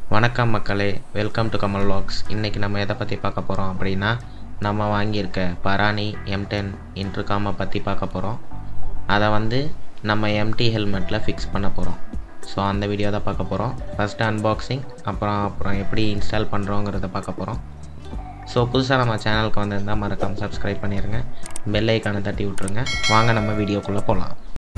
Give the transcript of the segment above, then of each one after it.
வணக்கம் மக்களே welcome to Kamal vlogs இன்றைக்கி நம்ம எதை பற்றி பார்க்க போகிறோம் அப்படின்னா நம்ம வாங்கியிருக்க பரானி எம் டென் இன்ட்ருகாமை பற்றி பார்க்க போகிறோம் அதை வந்து நம்ம எம்டி ஹெல்மெட்டில் ஃபிக்ஸ் பண்ண போகிறோம் ஸோ அந்த வீடியோ தான் பார்க்க போகிறோம் ஃபஸ்ட்டு அன்பாக்சிங் அப்புறம் அப்புறம் எப்படி இன்ஸ்டால் பண்ணுறோங்கிறத பார்க்க போகிறோம் ஸோ புதுசாக நம்ம சேனலுக்கு வந்திருந்தால் மறக்காமல் சப்ஸ்கிரைப் பண்ணிடுங்க பெல் ஐக்கானை தட்டி விட்ருங்க வாங்க நம்ம வீடியோக்குள்ளே போகலாம்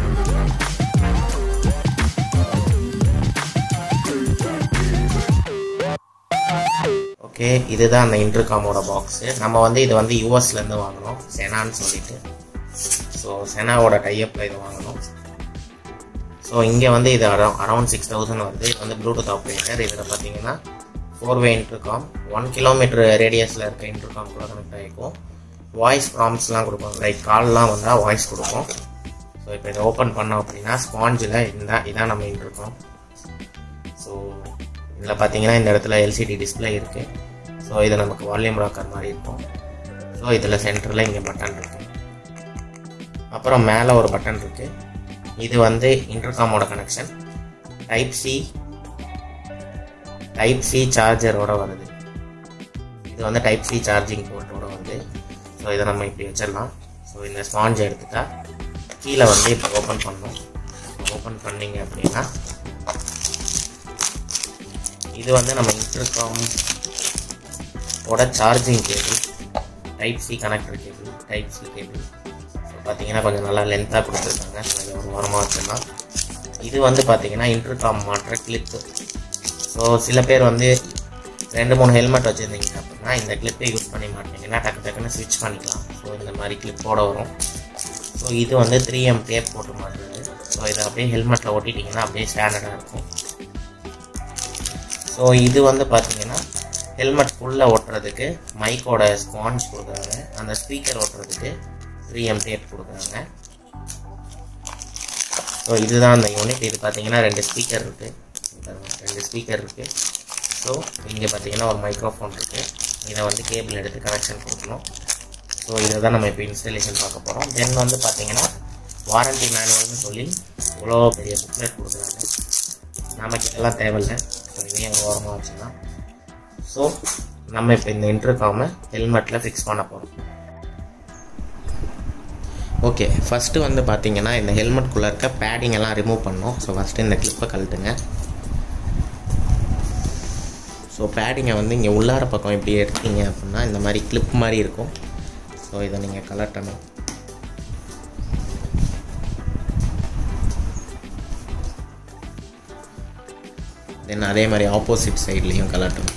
ஓகே இதுதான் அந்த இன்டர்காமோட பாக்ஸு நம்ம வந்து இது வந்து யூஎஸ்லேருந்து வாங்கினோம் செனான்னு சொல்லிட்டு ஸோ செனாவோட டைப்பில் இது வாங்கினோம் ஸோ இங்கே வந்து இது அரௌ அரௌண்ட் சிக்ஸ் தௌசண்ட் வருது இது வந்து ப்ளூடூத் ஆப்ரேட்டர் இதில் பார்த்தீங்கன்னா four way intercom one kilometre ரேடியஸில் இருக்க இன்டர்காம் கூட கனெக்ட் ஆகிக்கும் வாய்ஸ் ப்ராம்ஸ்லாம் கொடுப்போம் லைக் கால்லாம் வந்தால் வாய்ஸ் கொடுக்கும் ஸோ இப்போ இதை ஓப்பன் பண்ணோம் அப்படின்னா ஸ்பாஞ்சில் இந்த இதான் நம்ம இன்டர்காம் ஸோ இதில் பார்த்தீங்கன்னா இந்த இடத்துல எல்சிடி டிஸ்பிளே இருக்குது ஸோ இது நமக்கு வால்யூம் ராக்கர் மாதிரி இருக்கும் ஸோ இதில் சென்டரில் இங்கே பட்டன் இருக்குது அப்புறம் மேலே ஒரு பட்டன் இருக்குது இது வந்து இன்டர்காமோட connection type C type C சார்ஜரோட வருது இது வந்து டைப் சி சார்ஜிங் போர்ட்டோட வருது ஸோ இதை நம்ம இப்படி வச்சிடலாம் ஸோ இந்த ஸ்பாஞ்சை எடுத்துட்டா கீழே வந்து இப்போ ஓப்பன் பண்ணணும் ஓப்பன் பண்ணீங்க அப்படின்னா இது வந்து நம்ம இன்டர்காம் ஓட charging cable type C connector cable type C cable so பார்த்தீங்கன்னா கொஞ்சம் நல்லா லென்த்தாக கொடுத்துருக்காங்க ஸோ இதை ஒரு வாரமாக வச்சிடலாம் இது வந்து பார்த்தீங்கன்னா இன்டர்காம் மாற்ற கிளிப்பு ஸோ சில பேர் வந்து ரெண்டு மூணு ஹெல்மெட் வச்சுருந்தீங்க அப்படின்னா இந்த கிளிப்பை யூஸ் பண்ணி மாட்டீங்கன்னா டக்கு டக்குன்னு ஸ்விட்ச் பண்ணிக்கலாம் ஸோ இந்த மாதிரி கிளிப்போட வரும் ஸோ இது வந்து த்ரீ எம் டேப் போட்டு மாட்டுறது ஸோ இதை அப்படியே ஹெல்மெட்டில் ஒட்டிட்டிங்கன்னா அப்படியே ஸ்டாண்டர்டாக இருக்கும் ஸோ இது வந்து பார்த்தீங்கன்னா ஹெல்மெட் ஃபுல்லாக ஒட்டுறதுக்கு மைக்கோட ஸ்பான்ஸ் கொடுக்குறாங்க அந்த ஸ்பீக்கர் ஒட்டுறதுக்கு த்ரீ எம் டேப் கொடுக்குறாங்க ஸோ இதுதான் அந்த யூனிட் இது பார்த்தீங்கன்னா ரெண்டு ஸ்பீக்கர் இருக்குது ரெண்டு ஸ்பீக்கர் இருக்குது ஸோ இங்கே பார்த்தீங்கன்னா ஒரு மைக்ரோஃபோன் இருக்குது இதை வந்து கேபிள் எடுத்து கனெக்ஷன் கொடுக்கணும் ஸோ இதை தான் நம்ம இப்போ இன்ஸ்டாலேஷன் பார்க்க போகிறோம் தென் வந்து பார்த்தீங்கன்னா வாரண்டி மேனுவல்னு சொல்லி இவ்வளோ பெரிய புக்லெட் கொடுக்குறாங்க நமக்கு இதெல்லாம் தேவையில்லை ஸோ இதையும் ஒரு ஓரமாக வச்சுக்கலாம் ஸோ நம்ம இப்போ இந்த இன்டர்காமை ஹெல்மெட்டில் ஃபிக்ஸ் பண்ண போகிறோம் ஓகே ஃபஸ்ட்டு வந்து பார்த்தீங்கன்னா இந்த ஹெல்மெட்குள்ளே இருக்க பேடிங் எல்லாம் ரிமூவ் பண்ணோம் ஸோ ஃபஸ்ட்டு இந்த கிளிப்பை கழட்டுங்க ஸோ பேடிங்கை வந்து இங்கே உள்ளார பக்கம் இப்படி எடுத்தீங்க அப்படின்னா இந்த மாதிரி கிளிப் மாதிரி இருக்கும் ஸோ இதை நீங்கள் கலட்டணும் தென் அதே மாதிரி ஆப்போசிட் சைட்லேயும் கலட்டணும்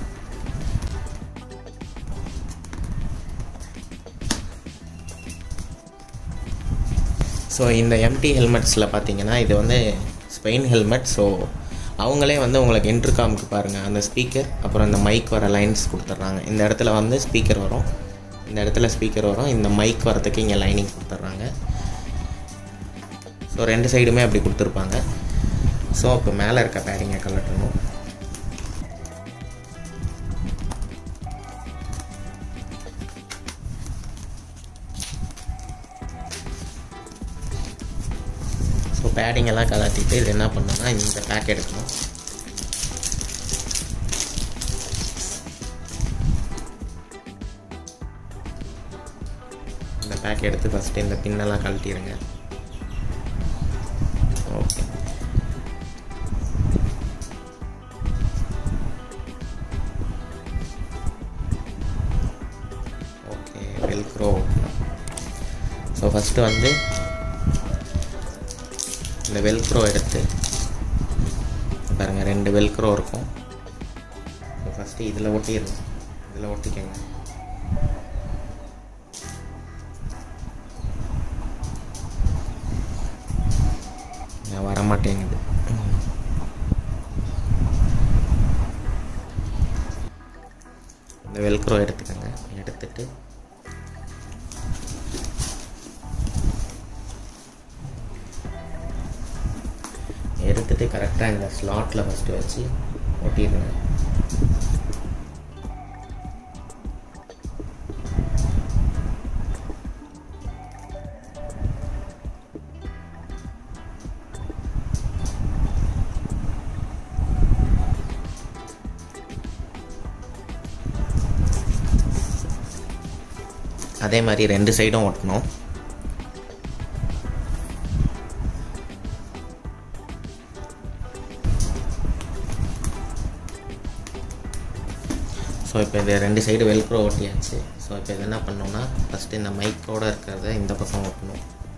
ஸோ இந்த எம்டி ஹெல்மெட்ஸில் பார்த்தீங்கன்னா இது வந்து ஸ்பெயின் ஹெல்மெட் ஸோ அவங்களே வந்து உங்களுக்கு இன்டர்காமுக்கு பாருங்கள் அந்த ஸ்பீக்கர் அப்புறம் இந்த மைக் வர லைன்ஸ் கொடுத்துட்றாங்க இந்த இடத்துல வந்து ஸ்பீக்கர் வரும் இந்த இடத்துல ஸ்பீக்கர் வரும் இந்த மைக் வரத்துக்கு இங்கே லைனிங் கொடுத்துட்றாங்க ஸோ ரெண்டு சைடுமே அப்படி கொடுத்துருப்பாங்க ஸோ இப்போ மேலே இருக்க பேடிங்கை கலட்டணும் ஸோ பேடிங் எல்லாம் கலட்டிட்டு இது என்ன பண்ணணும்னா இந்த பேக் எடுக்கணும் இந்த பேக் எடுத்து ஃபஸ்ட்டு இந்த பின்னெல்லாம் கழட்டிடுங்க okay okay Velcro so first வந்து இந்த வெல்க்ரோ எடுத்து பாருங்கள் ரெண்டு வெல்க்ரோ இருக்கும் ஸோ ஃபஸ்ட்டு இதில் ஒட்டிடணும் இதில் ஒட்டிக்கோங்க வர மாட்டேங்குது இந்த வெல்க்ரோ எடுத்துக்கோங்க எடுத்துட்டு எடுத்துட்டு கரெக்டாக இந்த ஸ்லாட்டில் ஃபஸ்ட்டு வச்சு ஒட்டிடுங்க அதே மாதிரி ரெண்டு சைடும் ஒட்டணும் ஸோ இப்போ இது ரெண்டு சைடு வெல்க்ரோ ஒட்டியாச்சு ஸோ இப்போ இது என்ன பண்ணோம்னா ஃபஸ்ட்டு இந்த மைக்கோட இருக்கிறத இந்த பக்கம் ஒட்டணும்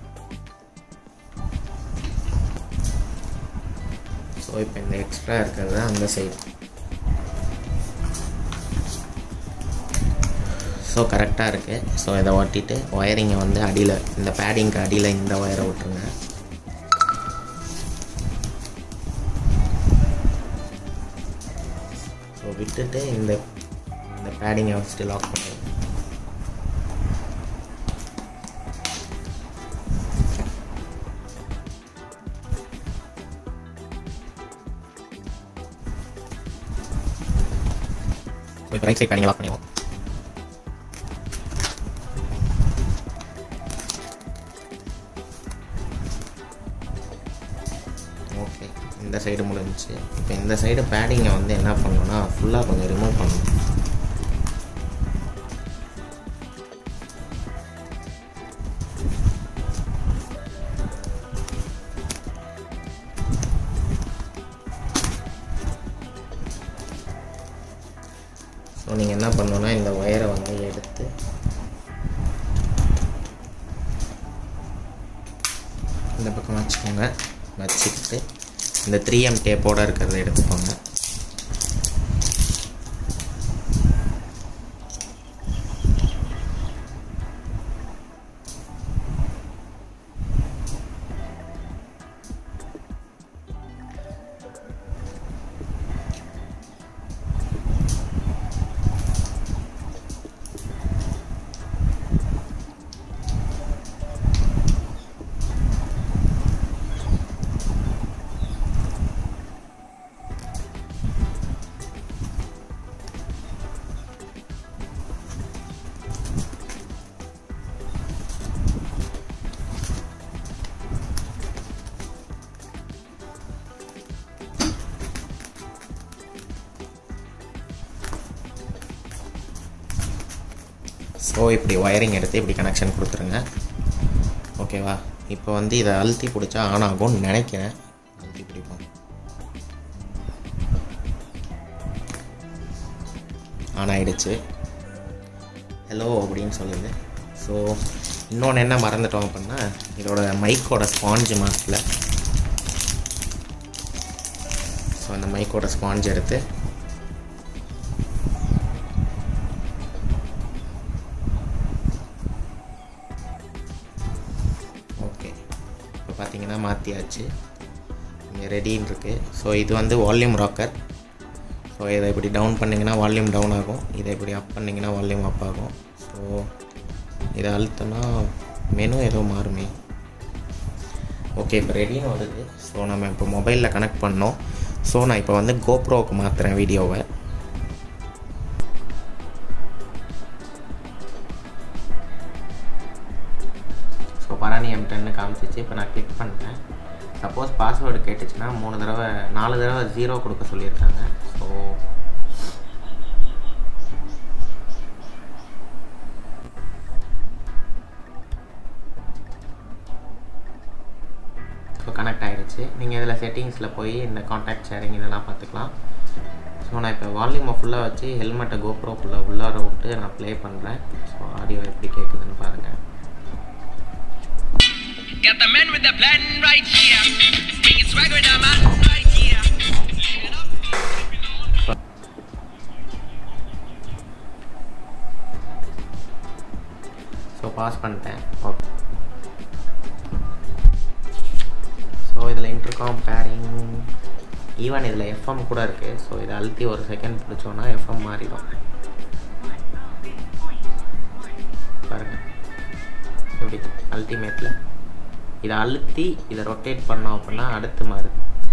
ஸோ இப்போ இந்த எக்ஸ்ட்ரா இருக்கிறத அந்த சைடு ஸோ கரெக்டாக இருக்குது ஸோ இதை ஒட்டிட்டு ஒயரிங்கை வந்து அடியில் இந்த பேடிங்க்கு அடியில் இந்த ஒயரை விட்டுருங்க ஸோ விட்டுட்டு இந்த இந்த பேடிங்கை வச்சுட்டு லாக் பண்ணுங்க இப்போ ரைட் சைட் பேடிங்கை லாக் பண்ணிடுவோம் ஓகே இந்த சைடு முடிஞ்சிச்சு இப்போ இந்த சைடு பேடிங்கை வந்து என்ன பண்ணணும்னா ஃபுல்லாக கொஞ்சம் ரிமூவ் பண்ணணும் ஸோ நீங்கள் என்ன பண்ணணும்னா இந்த ஒயரை வந்து எடுத்து இந்த பக்கம் வச்சுக்கோங்க வச்சுக்கிட்டு இந்த த்ரீ எம் டேப்போடு இருக்கிறத எடுத்துக்கோங்க ஸோ இப்படி ஒயரிங் எடுத்து இப்படி கனெக்ஷன் கொடுத்துருங்க ஓகேவா இப்போ வந்து இதை அழுத்தி பிடிச்சா ஆன் ஆகும்னு நினைக்கிறேன் அழுத்தி பிடிப்போம் ஆன் ஆயிடுச்சு ஹலோ அப்படின்னு சொல்லுது ஸோ இன்னொன்று என்ன மறந்துட்டோம் அப்படின்னா இதோட மைக்கோட ஸ்பாஞ்சு மாஸ்டில் ஸோ அந்த மைக்கோட ஸ்பாஞ்ச் எடுத்து ஓகே இப்போ பார்த்தீங்கன்னா மாற்றியாச்சு இங்கே ரெடின்னு இருக்குது ஸோ இது வந்து வால்யூம் ராக்கர் ஸோ இதை இப்படி டவுன் பண்ணிங்கன்னா வால்யூம் டவுன் ஆகும் இதை இப்படி அப் பண்ணிங்கன்னா வால்யூம் அப் ஆகும் ஸோ இதை அழுத்தனா மெனு ஏதோ மாறுமே ஓகே இப்போ ரெடின்னு வருது ஸோ நம்ம இப்போ மொபைலில் கனெக்ட் பண்ணோம் ஸோ நான் இப்போ வந்து கோப்ரோவுக்கு மாற்றுறேன் வீடியோவை ஸோ பராணி எம் டென்னு காமிச்சிச்சு இப்போ நான் கிளிக் பண்ணிட்டேன் சப்போஸ் பாஸ்வேர்டு கேட்டுச்சுன்னா மூணு தடவை நாலு தடவை ஜீரோ கொடுக்க சொல்லியிருக்காங்க ஸோ ஸோ கனெக்ட் ஆகிடுச்சு நீங்கள் இதில் செட்டிங்ஸில் போய் இந்த காண்டாக்ட் ஷேரிங் இதெல்லாம் பார்த்துக்கலாம் ஸோ நான் இப்போ வால்யூமை ஃபுல்லாக வச்சு ஹெல்மெட்டை கோப்ரோ ஃபுல்லாக உள்ளார விட்டு நான் ப்ளே பண்ணுறேன் ஸோ ஆடியோ எப்படி கேட்குதுன்னு பாருங்கள் Got the man with the plan right here. Bringing swag with the man right here. So pass பண்ணிட்டேன் ஓகே ஸோ இதில் இன்டர்காம் பேரிங் ஈவன் இதில் எஃப்எம் கூட இருக்குது ஸோ இதை அழுத்தி ஒரு செகண்ட் பிடிச்சோன்னா எஃப்எம் மாறிடும் பாருங்கள் எப்படி அல்டிமேட்டில் இதை அழுத்தி இதை ரொட்டேட் பண்ணோம் அப்படின்னா அடுத்து மாறுது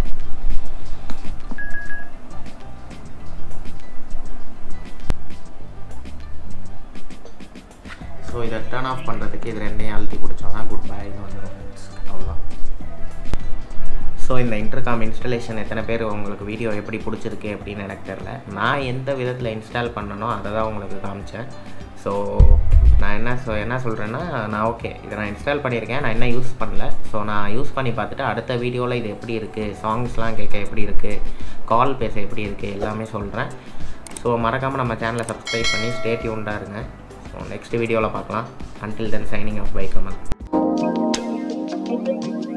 ஸோ இதை டர்ன் ஆஃப் பண்ணுறதுக்கு இது ரெண்டையும் அழுத்தி பிடிச்சோம்னா குட் பைன்னு வந்துடும் அவ்வளோதான் ஸோ இந்த இன்டர்காம் இன்ஸ்டலேஷன் எத்தனை பேர் உங்களுக்கு வீடியோ எப்படி பிடிச்சிருக்கு அப்படின்னு எனக்கு தெரில நான் எந்த விதத்தில் இன்ஸ்டால் பண்ணனோ அதை தான் உங்களுக்கு காமிச்சேன் ஸோ நான் என்ன சொ என்ன சொல்கிறேன்னா நான் ஓகே இதை நான் இன்ஸ்டால் பண்ணியிருக்கேன் நான் என்ன யூஸ் பண்ணல ஸோ நான் யூஸ் பண்ணி பார்த்துட்டு அடுத்த வீடியோவில் இது எப்படி இருக்குது சாங்ஸ்லாம் கேட்க எப்படி இருக்குது கால் பேச எப்படி இருக்குது எல்லாமே சொல்கிறேன் ஸோ மறக்காமல் நம்ம சேனலை சப்ஸ்கிரைப் பண்ணி ஸ்டே டியூன்டாக இருங்க ஸோ நெக்ஸ்ட் வீடியோவில் பார்க்கலாம் until then signing off bye Kamal